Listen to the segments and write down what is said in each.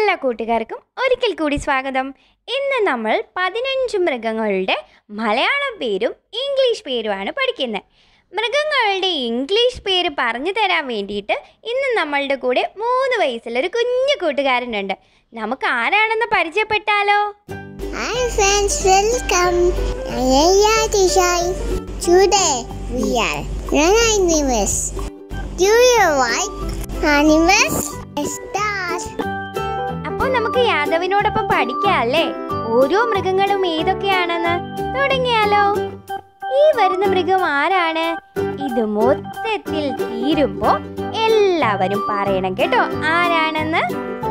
എല്ലാ കൂട്ടുകാർക്കും ഒരിക്കൽ കൂടി സ്വാഗതം ഇന്ന് നമ്മൾ പതിനഞ്ച് മൃഗങ്ങളുടെ മലയാളം പേരും ഇംഗ്ലീഷ് പേരുമാണ് പഠിക്കുന്നത് മൃഗങ്ങളുടെ ഇംഗ്ലീഷ് പേര് പറഞ്ഞു തരാൻ വേണ്ടിയിട്ട് ഇന്ന് നമ്മളുടെ കൂടെ മൂന്ന് വയസ്സുള്ളൊരു കുഞ്ഞു കൂട്ടുകാരനുണ്ട് നമുക്ക് ആരാണെന്ന് പരിചയപ്പെട്ടാലോ Hi friends, welcome. I am Yatishay. Today we are run animals. Do you like animals? Start. അപ്പോൾ നമുക്ക് യാദവിനോടൊപ്പം പഠിക്കാം അല്ലേ ഓരോ മൃഗങ്ങളും ഏതൊക്കെയാണെന്ന് തുടങ്ങിയാലോ ഈ വരുന്ന മൃഗം ആരാണ് ഇത് മൊത്തത്തിൽ തീരുമ്പോ എല്ലാവരും പറയണം കേട്ടോ ആരാണെന്ന്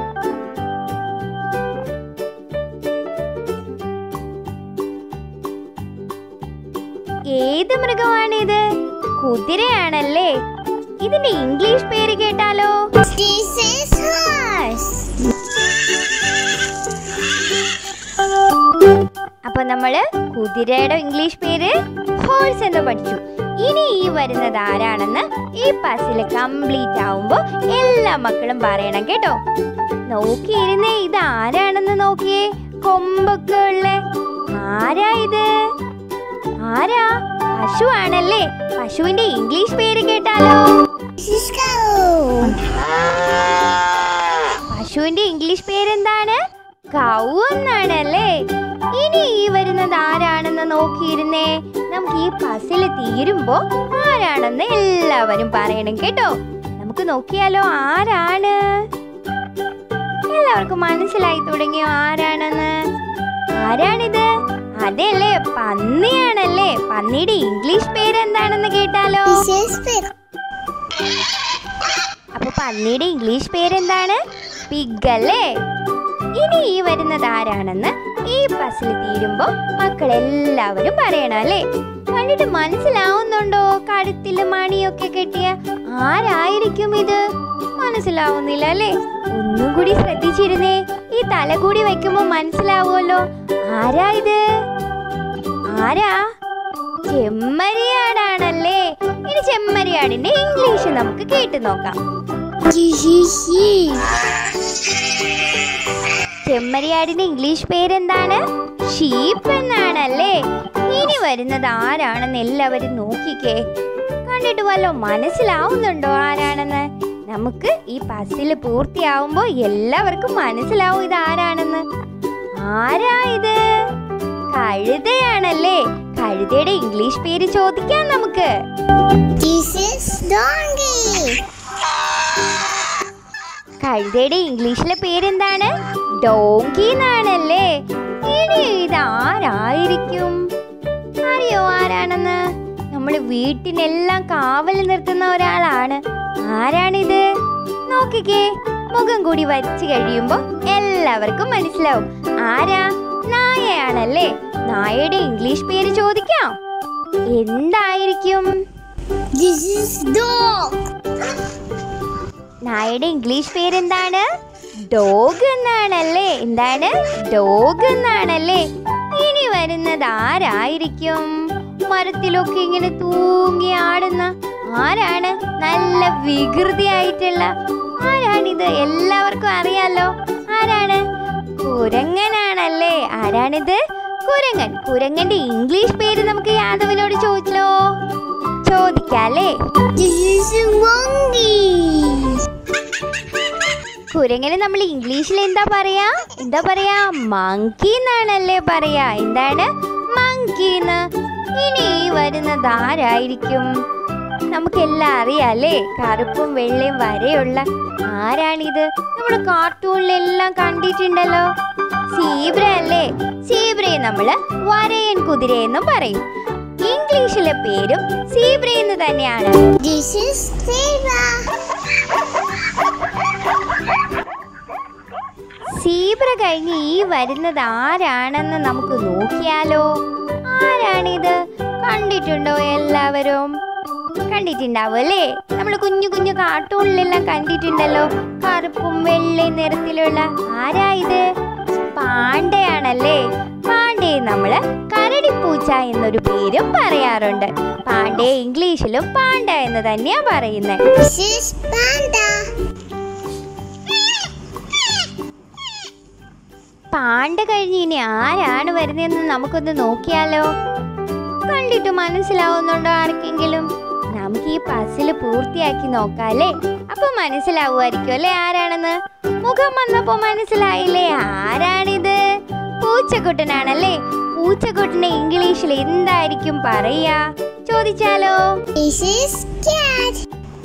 ഏത് മൃഗമാണിത് കുതിരയാണല്ലേ ഇതിന്റെ ഇംഗ്ലീഷ് പേര് കേട്ടാലോ This is horse. അപ്പൊ നമ്മള് കുതിരയുടെ ഇംഗ്ലീഷ് പേര് ഹോഴ്സ് എന്ന് പഠിച്ചു ഇനി ഈ വരുന്നത് ആരാണെന്ന് ഈ പസില് കംപ്ലീറ്റ് ആവുമ്പോ എല്ലാ മക്കളും പറയണം കേട്ടോ നോക്കിയിരുന്നേ ഇത് ആരാണെന്ന് നോക്കിയേ കൊമ്പൊക്കെ ഉള്ള ആരാ ഇത് ആരാ പശു ആണല്ലേ പശുവിന്റെ ഇംഗ്ലീഷ് പേര് കേട്ടാലോ This is cow. പശുവിന്റെ ഇംഗ്ലീഷ് പേരെന്താണ് കൗ എന്നാണല്ലേ ഇനി ഈ വരുന്നത് ആരാണെന്ന് നോക്കിയിരുന്നേ നമുക്ക് ഈ പസില് തീരുമ്പോ ആരാണെന്ന് എല്ലാവരും പറയണം കേട്ടോ നമുക്ക് നോക്കിയാലോ ആരാണ് എല്ലാവർക്കും മനസ്സിലായി തുടങ്ങിയോ ആരാണെന്ന് ആരാണിത് അതെല്ലേ പന്നിയാണല്ലേ പന്നിയുടെ ഇംഗ്ലീഷ് പേരെന്താണെന്ന് കേട്ടാലോ This is pig. അപ്പൊ പന്നിയുടെ ഇംഗ്ലീഷ് പേരെന്താണ് പിഗ് അല്ലേ ഇനി ഈ വരുന്നത് ആരാണെന്ന് ഈ പസിൽ തീരുമ്പോ മക്കളെല്ലാവരും പറയണം അല്ലേ കണ്ടിട്ട് മനസ്സിലാവുന്നുണ്ടോ കഴുത്തില് മണിയൊക്കെ കെട്ടിയ ആരായിരിക്കും ഇത് മനസ്സിലാവുന്നില്ല അല്ലേ ഒന്നും കൂടി ശ്രദ്ധിച്ചിരുന്നേ ഈ തല കൂടി വെക്കുമ്പോ മനസ്സിലാവുമല്ലോ ആരാ ഇത് ആരാ ചെമ്മരിയാടാണല്ലേ ഇനി ചെമ്മരിയാടിന്റെ ഇംഗ്ലീഷ് നമുക്ക് കേട്ടു നോക്കാം This is sheep. ചെമ്മരിയാടിന്റെ ഇംഗ്ലീഷ് പേരെന്താണ് ഷീപ്പ് എന്നാണല്ലേ ഇനി വരുന്നത് ആരാണെന്ന് എല്ലാവരും നോക്കിക്കേ കണ്ടിട്ട് വല്ലോ മനസ്സിലാവുന്നുണ്ടോ ആരാണെന്ന് നമുക്ക് ഈ പസില് പൂർത്തിയാവുമ്പോ എല്ലാവർക്കും മനസ്സിലാവും ഇത് ആരാണെന്ന് ആരാ ഇത് കഴുതയാണല്ലേ കഴുതയുടെ ഇംഗ്ലീഷ് പേര് ചോദിക്കാം നമുക്ക് This is donkey. കഴുതയുടെ ഇംഗ്ലീഷിലെ പേരെന്താണ് ഡോങ്കി എന്നാണല്ലേ ഇനി ഇത് ആരായിരിക്കും അറിയോ ആരാണെന്ന് നമ്മൾ വീട്ടിനെല്ലാം കാവൽ നിർത്തുന്ന ഒരാളാണ് ആരാണിത് നോക്കിക്കേ മുഖം കൂടി വരച്ചു കഴിയുമ്പോ എല്ലാവർക്കും മനസ്സിലാവും ആരാ നായയാണല്ലേ നായയുടെ ഇംഗ്ലീഷ് പേര് ചോദിക്കാം എന്തായിരിക്കും This is dog. നായയുടെ ഇംഗ്ലീഷ് പേരെന്താണ് ഡോഗ് എന്നാണല്ലേ എന്താണ് ഡോഗ് എന്നാണല്ലേ ഇനി വരുന്നത് ആരായിരിക്കും മരത്തിലൊക്കെ ഇങ്ങനെ തൂങ്ങി ആടുന്ന ആരാണ് നല്ല വികൃതിയായിട്ടുള്ള ആരാണിത് എല്ലാവർക്കും അറിയാലോ ആരാണ് കുരങ്ങനാണല്ലേ ആരാണിത് കുരങ്ങൻ കുരങ്ങന്റെ ഇംഗ്ലീഷ് പേര് നമുക്ക് യാദവിനോട് ചോദിച്ചല്ലോ ചോദിക്കാല്ലേ This is a monkey. കുരങ്ങനെ നമ്മൾ ഇംഗ്ലീഷിൽ എന്താ പറയാ എന്താ പറയാ മങ്കി എന്നാണല്ലേ പറയാ എന്താണ് മങ്കി എന്ന് ഇനി ഈ വരുന്നത് ആരായിരിക്കും നമുക്കെല്ലാം അറിയാല്ലേ കറുപ്പും വെള്ളയും വരെയുള്ള ആരാണിത് നമ്മുടെ കാർട്ടൂണിലെല്ലാം കണ്ടിട്ടുണ്ടല്ലോ സീബ്ര അല്ലേ സീബ്രയെ നമ്മള് വരയൻ കുതിര എന്നും പറയും ഇംഗ്ലീഷിലെ പേരും സീബ്ര എന്ന് തന്നെയാണ് This is zebra. സീബ്ര കഴിഞ്ഞ് ഈ വരുന്നത് ആരാണെന്ന് നമുക്ക് നോക്കിയാലോ ആരാണിത് കണ്ടിട്ടുണ്ടോ എല്ലാവരും കണ്ടിട്ടുണ്ടാവും അല്ലേ നമ്മൾ കുഞ്ഞു കുഞ്ഞു കാർട്ടൂണിലെല്ലാം കണ്ടിട്ടുണ്ടല്ലോ കറുപ്പും വെള്ളയും നിറത്തിലുള്ള ആരാ ഇത് പാണ്ടയാണല്ലേ പാണ്ടയെ നമ്മള് കരടിപ്പൂച്ച എന്നൊരു പേരും പറയാറുണ്ട് പാണ്ടയെ ഇംഗ്ലീഷിലും പാണ്ട എന്ന് തന്നെയാ പറയുന്നത് This is panda. പാണ്ട കഴിഞ്ഞ് ഇനി ആരാണ് വരുന്നതെന്ന് നമുക്കൊന്ന് നോക്കിയാലോ കണ്ടിട്ട് മനസ്സിലാവുന്നുണ്ടോ ആർക്കെങ്കിലും നമുക്ക് ഈ പസില് പൂർത്തിയാക്കി നോക്കാല്ലേ അപ്പൊ മനസ്സിലാവുമായിരിക്കും അല്ലേ ആരാണെന്ന് മുഖം വന്നപ്പോ മനസ്സിലായില്ലേ ആരാണിത് പൂച്ചക്കുട്ടനാണല്ലേ പൂച്ചക്കുട്ടനെ ഇംഗ്ലീഷിൽ എന്തായിരിക്കും പറയാ ചോദിച്ചാലോ This is cat.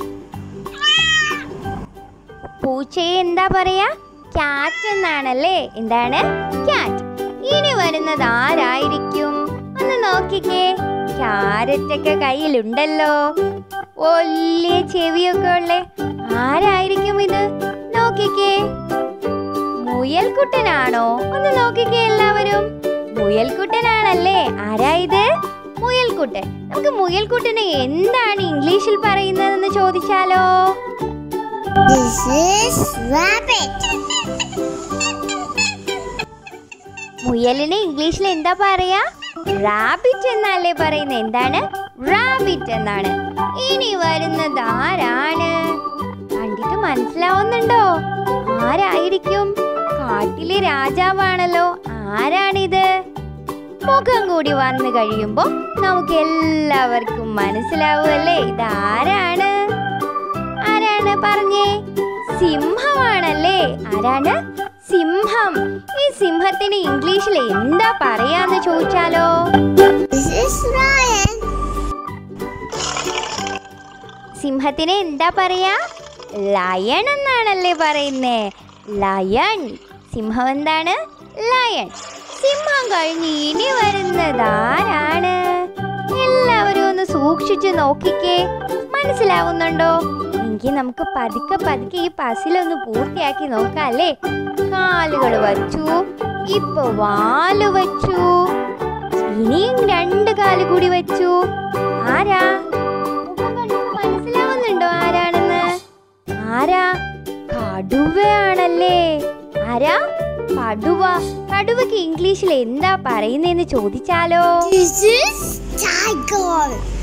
പൂച്ചയെ എന്താ പറയാ ക്യാറ്റ് എന്നാണല്ലേ എന്താണ് ക്യാറ്റ് ഇനി വരുന്നത് ആരായിരിക്കും ഒന്ന് നോക്കിക്കേ ക്യാരറ്റ് ഒക്കെ കയ്യിലുണ്ടല്ലോ വലിയ ചെവിയൊക്കെ ഉള്ളേ ആരായിരിക്കും ഇത് നോക്കിക്കേ മുയൽക്കുട്ടനാണോ ഒന്ന് നോക്കിക്കേ എല്ലാവരും മുയൽക്കുട്ടനാണല്ലേ ആരാ ഇത് മുയൽക്കുട്ടൻ നമുക്ക് മുയൽക്കുട്ടനെ എന്താണ് ഇംഗ്ലീഷിൽ പറയുന്നതെന്ന് ചോദിച്ചാലോ This is rabbit. മുയലിനെ ഇംഗ്ലീഷിൽ എന്താ പറയാ റാബിറ്റ് എന്നല്ലേ പറയുന്നത് എന്താണ് റാബിറ്റ് എന്നാണ് ഇനി വരുന്നത് ആരാണ് കണ്ടിട്ട് മനസ്സിലാവുന്നുണ്ടോ ആരായിരിക്കും കാട്ടിലെ രാജാവാണല്ലോ ആരാണിത് മുഖം കൂടി വന്നു കഴിയുമ്പോ നമുക്ക് എല്ലാവർക്കും മനസ്സിലാവുമല്ലേ ഇതാരാണ് ആരാണ് പറഞ്ഞേ സിംഹമാണല്ലേ ആരാണ് സിംഹം ഈ സിംഹത്തിന് ഇംഗ്ലീഷിൽ എന്താ പറയാന്ന് ചോദിച്ചാലോ This is lion. സിംഹത്തിനെ എന്താ പറയാ ലയൺ എന്നാണല്ലേ പറയുന്നേ ലയൺ സിംഹം എന്താണ് ലയൺ സിംഹം കഴിഞ്ഞ് ഇനി വരുന്നത് ആരാണ് എല്ലാവരും ഒന്ന് സൂക്ഷിച്ചു നോക്കിക്കേ മനസ്സിലാവുന്നുണ്ടോ എങ്കിൽ നമുക്ക് പതുക്കെ പതുക്കെ ഈ പസിലൊന്ന് പൂർത്തിയാക്കി നോക്കാം അല്ലേ കാലുകൾ വച്ചു ഇപ്പൊ വാല് വച്ചു ഇനിയും രണ്ട് കാല് കൂടി വെച്ചു ആരാ മുഖം കണ്ടിട്ട് മനസ്സിലാവുന്നുണ്ടോ ആരാണെന്ന് ആരാ കടുവയാണല്ലേ ആരാ കടുവ കടുവക്ക് ഇംഗ്ലീഷിൽ എന്താ പറയുന്നതെന്ന് ചോദിച്ചാലോ This is tiger.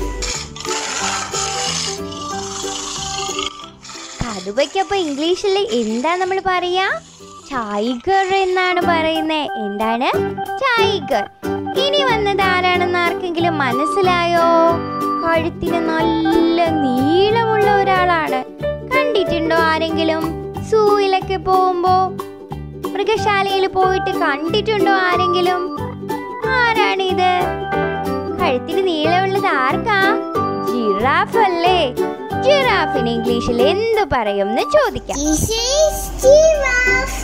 കടുവയ്ക്കപ്പൊ ഇംഗ്ലീഷിൽ എന്താ നമ്മൾ പറയാ ടൈഗർ എന്നാണ് പറയുന്നത് എന്താണ് ടൈഗർ ഇനി വന്നത് ആരാണെന്ന് ആർക്കെങ്കിലും മനസ്സിലായോ കഴുത്തിന് നല്ല നീളമുള്ള ഒരാളാണ് കണ്ടിട്ടുണ്ടോ ആരെങ്കിലും സൂയിലൊക്കെ പോകുമ്പോ മൃഗശാലയിൽ പോയിട്ട് കണ്ടിട്ടുണ്ടോ ആരെങ്കിലും ആരാണിത് കഴുത്തിന് നീളമുള്ളത് ആർക്കാ ജിറാഫ് അല്ലേ ജിറാഫിന് ഇംഗ്ലീഷിൽ എന്ത് പറയും എന്ന് ചോദിക്കാം This is giraffe.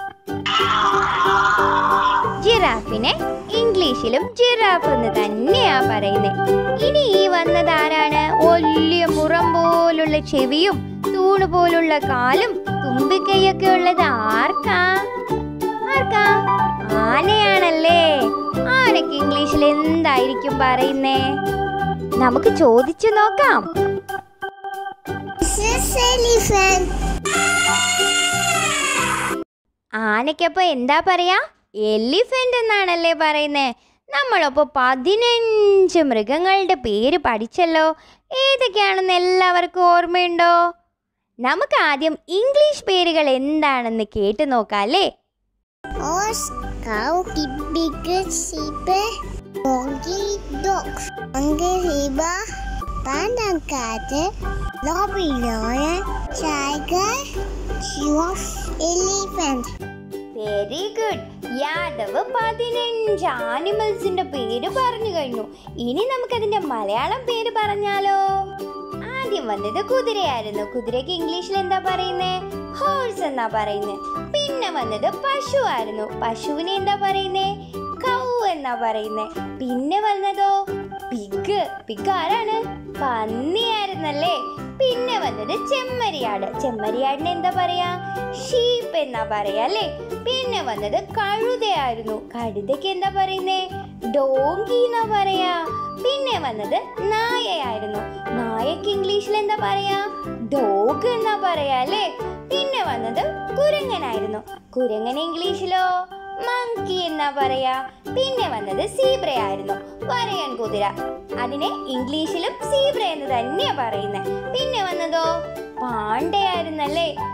ജിറാഫിനെ ഇംഗ്ലീഷിലും ജിറാഫ് എന്ന് തന്നെയാ പറയുന്നത് ഇനി ഈ വന്നത് ആരാണ് വലിയ മുറം പോലുള്ള ചെവിയും തൂണ് പോലുള്ള കാലും തുമ്പിക്കൈയൊക്കെ ഉള്ളത് ആർക്കാ ആർക്കാ ആനയാണല്ലേ ആനക്ക് ഇംഗ്ലീഷിൽ എന്തായിരിക്കും പറയുന്നേ നമുക്ക് ചോദിച്ചു നോക്കാം This is elephant. ആനയ്ക്കപ്പോ എന്താ പറയാ എലിഫന്റ് എന്നാണല്ലേ പറയുന്നേ നമ്മളപ്പോ പതിനഞ്ച് മൃഗങ്ങളുടെ പേര് പഠിച്ചല്ലോ ഏതൊക്കെയാണെന്ന് എല്ലാവർക്കും ഓർമ്മയുണ്ടോ നമുക്ക് ആദ്യം ഇംഗ്ലീഷ് പേരുകൾ എന്താണെന്ന് കേട്ടു നോക്കാം അല്ലേ Horse, cow, pig, sheep, monkey, dog, monkey, zebra, panda, cat, lobby, lion, tiger, giraffe, elephant. Very good Yadav പതിനഞ്ച് ആനിമൽസിന്റെ പേര് പറഞ്ഞു കഴിഞ്ഞു ഇനി നമുക്കതിന്റെ മലയാളം പേര് പറഞ്ഞാലോ ആദ്യം വന്നത് കുതിരയായിരുന്നു കുതിരയ്ക്ക് ഇംഗ്ലീഷിൽ എന്താ പറയുന്നേ ഹോഴ്സ് എന്നാ പറയുന്നേ പിന്നെ വന്നത് പശു ആയിരുന്നു പശുവിനെ എന്താ പറയുന്നേ കൗ എന്നാ പറയുന്നേ പിന്നെ വന്നതോ പിഗ് പിഗ് ആരാണ് പന്നിയായിരുന്നല്ലേ പിന്നെ വന്നത് ചെമ്മരിയാട് ചെമ്മരിയാടിന് എന്താ പറയാ ഷീപ്പ് എന്നാ പറയാ അല്ലേ പിന്നെ വന്നത് കഴുതയായിരുന്നു കഴുതയ്ക്ക് എന്താ പറയുന്നേ ഡോങ്കി എന്നാ പറയാ പിന്നെ വന്നത് നായയായിരുന്നു നായക്ക് ഇംഗ്ലീഷിൽ എന്താ പറയാ ഡോഗ് എന്നാ പറയാ അല്ലേ പിന്നെ വന്നത് കുരങ്ങനായിരുന്നു കുരങ്ങൻ ഇംഗ്ലീഷിലോ മങ്കി എന്നാ പറയാ പിന്നെ വന്നത് സീബ്രയായിരുന്നു വരയൻ കുതിര അതിനെ ഇംഗ്ലീഷിലും സീബ്ര എന്ന് തന്നെയാ പറയുന്നത് പിന്നെ വന്നതോ പാണ്ടയായിരുന്നല്ലേ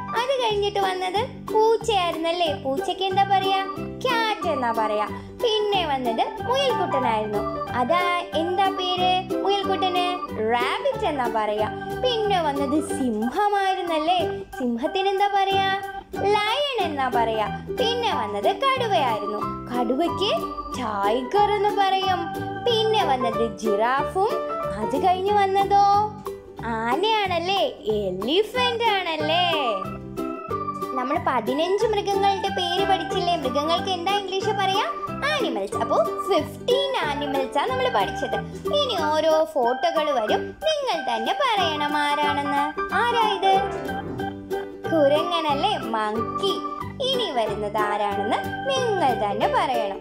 അത് കഴിഞ്ഞിട്ട് വന്നത് പൂച്ചയായിരുന്നല്ലേ പൂച്ചയ്ക്ക് എന്താ പറയാ ക്യാറ്റ് എന്നാ പറയാ പിന്നെ വന്നത് മുയൽക്കുട്ടനായിരുന്നു അതാ എന്താ പേര് മുയൽക്കുട്ടന് റാബിറ്റ് എന്നാ പറയാ പിന്നെ വന്നത് സിംഹമായിരുന്നല്ലേ സിംഹത്തിന് എന്താ പറയാ ലയൺ എന്നാ പറയാ പിന്നെ വന്നത് കടുവയായിരുന്നു കടുവയ്ക്ക് ടൈഗർ എന്ന് പറയും പിന്നെ വന്നത് ജിറാഫും അത് കഴിഞ്ഞ് വന്നതോ ആനയാണല്ലേ എലിഫന്റ് ആണല്ലേ നമ്മൾ പതിനഞ്ച് മൃഗങ്ങളുടെ പേര് പഠിച്ചില്ലേ മൃഗങ്ങൾക്ക് എന്താ ഇംഗ്ലീഷ് പറയാ ആനിമൽസ് അപ്പോൾ ഫിഫ്റ്റീൻ ആനിമൽസ് ആ നമ്മൾ പഠിച്ചത് ഇനി ഓരോ ഫോട്ടോകൾ വരും നിങ്ങൾ തന്നെ പറയണം ആരാണെന്ന് ആരാ ഇത് കുരങ്ങനല്ലേ മങ്കി ഇനി വരുന്നത് ആരാണെന്ന് നിങ്ങൾ തന്നെ പറയണം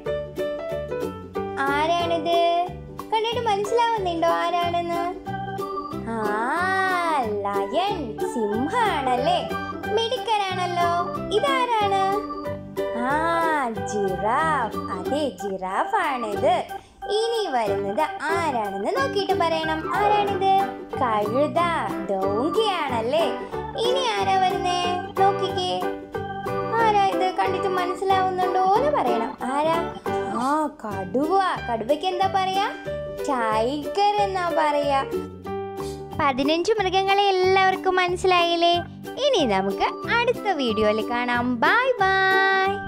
ആരാണിത് കണ്ടിട്ട് മനസ്സിലാവുന്നുണ്ടോ ആരാണെന്ന് ആ ലയൺ സിംഹാണല്ലേ മിടുക്കനാണല്ലോ ഇതാരാണ് ആ ജിറാഫ് അതെ ജിറാഫ് ആണിത് ഇനി വരുന്നത് ആരാണെന്ന് നോക്കിയിട്ട് പറയണം ആരാണിത് കഴുത ഡോങ്കിയാണല്ലേ ഇനി ആരാ വരുന്നേ നോക്കിക്കേ ആരാ ഇത് കണ്ടിട്ട് മനസ്സിലാവുന്നുണ്ടോ എന്ന് പറയണം ആരാ ആ കടുവ കടുവയ്ക്ക് എന്താ പറയാ ടൈഗർ എന്നാ പറയാ പതിനഞ്ച് മൃഗങ്ങളെ എല്ലാവർക്കും മനസ്സിലായില്ലേ ഇനി നമുക്ക് അടുത്ത വീഡിയോയിൽ കാണാം ബൈ ബൈ